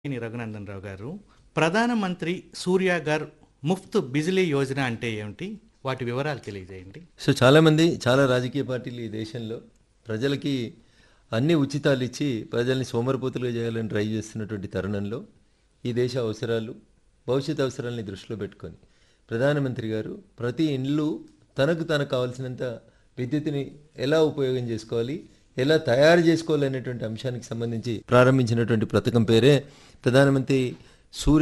ని రఘునందన్ రావు గారు ప్రధానమంత్రి సూర్యాగర్ ముఫ్త్ బిజిలీ యోజన అంటే ఏమిటి వాటి వివరాలు తెలియజేయండి సో చాలామంది చాలా రాజకీయ పార్టీలు ఈ దేశంలో ప్రజలకి అన్ని ఉచితాలు ఇచ్చి ప్రజల్ని సోమరిపోతులుగా చేయాలని ట్రై చేస్తున్నటువంటి తరుణంలో ఈ దేశ అవసరాలు భవిష్యత్ అవసరాలని దృష్టిలో పెట్టుకొని ప్రధానమంత్రి గారు ప్రతి ఇల్లు తనకు తనకు కావాల్సినంత విద్యుత్తుని ఎలా ఉపయోగం చేసుకోవాలి ఎలా తయారు చేసుకోవాలి అనేటువంటి అంశానికి సంబంధించి ప్రారంభించినటువంటి పథకం పేరే ప్రధానమంత్రి సూర్య